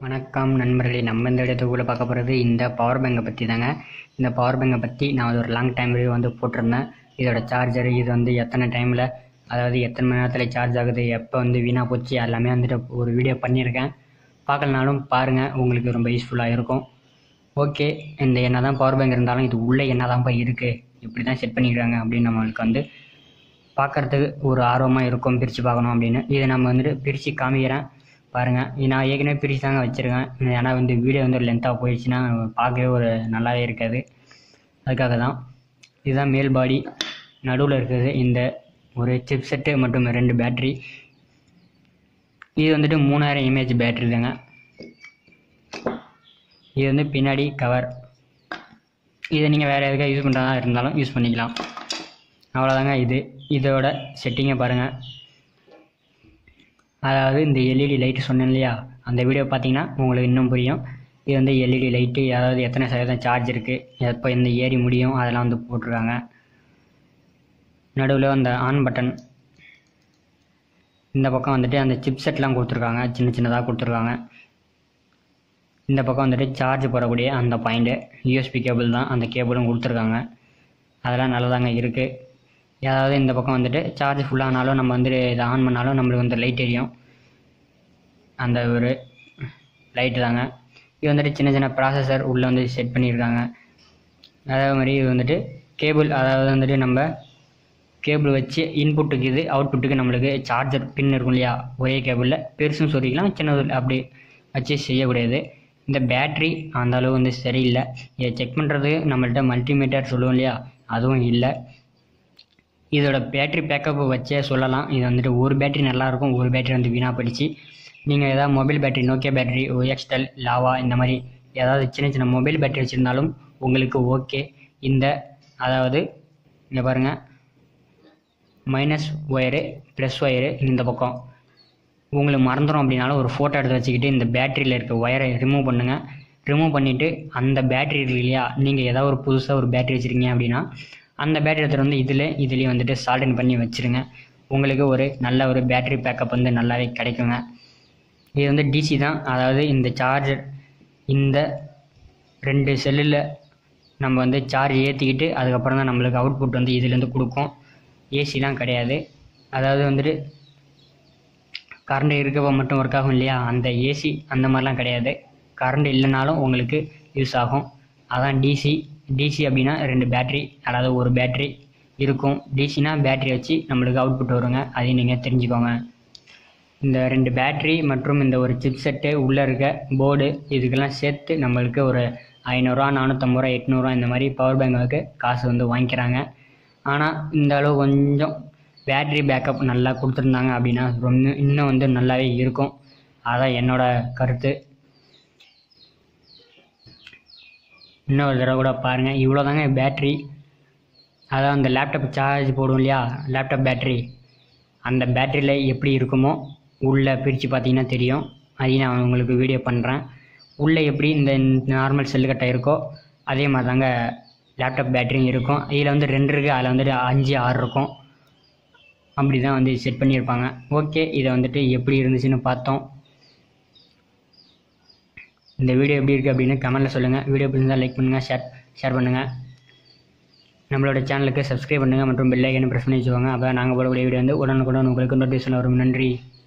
வணக்கம் நண்பர்களே நம்ம இந்த இடத்துக்குள்ளே பார்க்க போகிறது இந்த பவர் பேங்கை பற்றி தாங்க இந்த பவர் பேங்கை பற்றி நான் அது ஒரு லாங் டைம் ரிவ்யூ வந்து போட்டிருந்தேன் இதோட சார்ஜர் இது வந்து எத்தனை டைமில் அதாவது எத்தனை மணி நேரத்தில் சார்ஜ் ஆகுது எப்போ வந்து வீணாக போச்சு எல்லாமே வந்துட்டு ஒரு வீடியோ பண்ணியிருக்கேன் பார்க்கலனாலும் பாருங்கள் உங்களுக்கு ரொம்ப யூஸ்ஃபுல்லாக இருக்கும் ஓகே இந்த என்ன தான் பவர் பேங்க் இருந்தாலும் இது உள்ளே என்ன தான்ப்பா இருக்குது இப்படி தான் செட் பண்ணிக்கிறாங்க அப்படின்னு நம்மளுக்கு வந்து பார்க்கறதுக்கு ஒரு ஆர்வமாக இருக்கும் பிரித்து பார்க்கணும் அப்படின்னு இதை நம்ம வந்துட்டு பிரித்து காமிக்கிறேன் பாருங்கள் இது நான் ஏற்கனவே பிரித்து தாங்க வச்சுருக்கேன் ஏன்னா வந்து வீடியோ வந்து லென்த்தாக போயிடுச்சுன்னா பார்க்கவே ஒரு நல்லாவே இருக்காது அதுக்காக தான் இதுதான் மேல் பாடி நடுவில் இருக்கிறது இந்த ஒரு சிப் செட்டு மற்றும் ரெண்டு பேட்ரி இது வந்துட்டு மூணாயிரம் எம்ஏஹெச் பேட்ரி தாங்க இது வந்து பின்னாடி கவர் இதை நீங்கள் வேறு எதுக்காக யூஸ் பண்ணுறதா இருந்தாலும் யூஸ் பண்ணிக்கலாம் அவ்வளோதாங்க இது இதோட செட்டிங்கை பாருங்கள் அதாவது இந்த எல்இடி லைட்டு சொன்னேன் இல்லையா அந்த வீடியோ பார்த்தீங்கன்னா உங்களுக்கு இன்னும் புரியும் இது வந்து எல்இடி லைட்டு அதாவது எத்தனை சதவீதம் சார்ஜ் இருக்குது எப்போ இந்த ஏறி முடியும் அதெல்லாம் வந்து போட்டிருக்காங்க நடுவில் அந்த ஆன் பட்டன் இந்த பக்கம் வந்துட்டு அந்த சிப் செட்லாம் கொடுத்துருக்காங்க சின்ன சின்னதாக கொடுத்துருக்காங்க இந்த பக்கம் வந்துட்டு சார்ஜ் போடக்கூடிய அந்த பாயிண்ட்டு யூஎஸ்பி கேபிள் தான் அந்த கேபிளும் கொடுத்துருக்காங்க அதெல்லாம் நல்லதாங்க இருக்குது ஏதாவது இந்த பக்கம் வந்துட்டு சார்ஜ் ஃபுல்லானாலும் நம்ம வந்துட்டு இதை ஆன் பண்ணாலும் நம்மளுக்கு வந்து லைட் எரியும் அந்த ஒரு லைட்டு தாங்க இது வந்துட்டு சின்ன சின்ன ப்ராசஸர் உள்ளே வந்து செட் பண்ணியிருக்காங்க அதே மாதிரி இது வந்துட்டு கேபிள் அதாவது வந்துட்டு நம்ம கேபிள் வச்சு இன்புட்டுக்கு இது அவுட்புட்டுக்கு நம்மளுக்கு சார்ஜர் பின் இருக்கும் இல்லையா ஒரே கேபிளில் பெருசும் சொல்லிக்கலாம் சின்னது அப்படி வச்சு செய்யக்கூடியது இந்த பேட்ரி அந்த அளவு வந்து சரியில்லை இதை செக் பண்ணுறதுக்கு நம்மள்ட்ட மல்டிமீட்டர் சொல்லுவோம் இல்லையா அதுவும் இல்லை இதோட பேட்ரி பேக்கப் வச்சே சொல்லலாம் இது வந்துட்டு ஒரு பேட்ரி நல்லாயிருக்கும் ஒரு பேட்ரி வந்து வீணாக போயிடுச்சு நீங்கள் ஏதாவது மொபைல் பேட்டரி நோக்கியா பேட்டரி ஓஎக்ஸ்டெல் லாவா இந்த மாதிரி ஏதாவது சின்ன சின்ன மொபைல் பேட்டரி வச்சுருந்தாலும் உங்களுக்கு ஓகே இந்த அதாவது இங்கே பாருங்கள் மைனஸ் ஒயரு ப்ளஸ் ஒயரு இந்த பக்கம் உங்களுக்கு மறந்துடும் அப்படின்னாலும் ஒரு ஃபோட்டோ எடுத்து வச்சுக்கிட்டு இந்த பேட்டரியில் இருக்க ஒயரை ரிமூவ் பண்ணுங்கள் ரிமூவ் பண்ணிவிட்டு அந்த பேட்டரி இருக்கு இல்லையா நீங்கள் ஏதாவது ஒரு புதுசாக ஒரு பேட்டரி வச்சுருக்கீங்க அப்படின்னா அந்த பேட்டரி எடுத்துகிட்டு வந்து இதில் இதுலேயும் வந்துட்டு சால்டன் பண்ணி வச்சுருங்க உங்களுக்கு ஒரு நல்ல ஒரு பேட்டரி பேக்கப் வந்து நல்லாவே கிடைக்குங்க இது வந்து டிசி தான் அதாவது இந்த சார்ஜர் இந்த ரெண்டு செல்லில் நம்ம வந்து சார்ஜ் ஏற்றிக்கிட்டு அதுக்கப்புறம் தான் நம்மளுக்கு அவுட்புட் வந்து இதுலேருந்து கொடுக்கும் ஏசிலாம் கிடையாது அதாவது வந்துட்டு கரண்ட் இருக்கப்போ மட்டும் ஒர்க் ஆகும் இல்லையா அந்த ஏசி அந்த மாதிரிலாம் கிடையாது கரண்ட் இல்லைனாலும் உங்களுக்கு யூஸ் ஆகும் அதான் டிசி டிசி அப்படின்னா ரெண்டு பேட்ரி அதாவது ஒரு பேட்ரி இருக்கும் டிசினா பேட்ரி வச்சு நம்மளுக்கு அவுட்புட் வருங்க அதையும் நீங்கள் தெரிஞ்சுக்கோங்க இந்த ரெண்டு பேட்ரி மற்றும் இந்த ஒரு சிப் செட்டு உள்ளே இருக்க போர்டு இதுக்கெல்லாம் சேர்த்து நம்மளுக்கு ஒரு ஐநூறுரூவா நானூற்றம்பது ரூபா எட்நூறுவா இந்த மாதிரி பவர் பேங்க்கு காசு வந்து வாங்கிக்கிறாங்க ஆனால் இந்த அளவு கொஞ்சம் பேட்ரி பேக்கப் நல்லா கொடுத்துருந்தாங்க அப்படின்னா ரொம்ப இன்னும் வந்து நல்லாவே இருக்கும் அதான் என்னோட கருத்து இன்னொரு தடவை கூட பாருங்கள் இவ்வளோ தாங்க பேட்ரி அதான் அந்த லேப்டாப் சார்ஜ் போடும் இல்லையா லேப்டாப் பேட்ரி அந்த பேட்டரியில் எப்படி இருக்குமோ உள்ளே பிரித்து பார்த்தீங்கன்னா தெரியும் அதையும் நான் உங்களுக்கு வீடியோ பண்ணுறேன் உள்ளே எப்படி இந்த நார்மல் செல்லு கட்டை இருக்கோ அதே மாதிரி தாங்க லேப்டாப் பேட்டரியும் இருக்கும் இதில் வந்து ரெண்டு இருக்குது அதில் வந்துட்டு அஞ்சு ஆறு இருக்கும் அப்படி தான் வந்து செட் பண்ணியிருப்பாங்க ஓகே இதை வந்துட்டு எப்படி இருந்துச்சுன்னு பார்த்தோம் இந்த வீடியோ எப்படி இருக்குது அப்படின்னு கமெண்ட்டில் சொல்லுங்கள் வீடியோ பிடிச்சிருந்தால் லைக் பண்ணுங்கள் ஷேர் ஷேர் பண்ணுங்கள் நம்மளோட சேனலுக்கு சப்ஸ்கிரைப் பண்ணுங்கள் மற்றும் பெல் ஐக்கனை ப்ரெஸ் பண்ணி வச்சுக்கோங்க அப்போ நாங்கள் போடக்கூடிய வீடியோ வந்து உடனுக்குடன் உங்களுக்கு நோட்டிஃபிகேஷன் வரும் நன்றி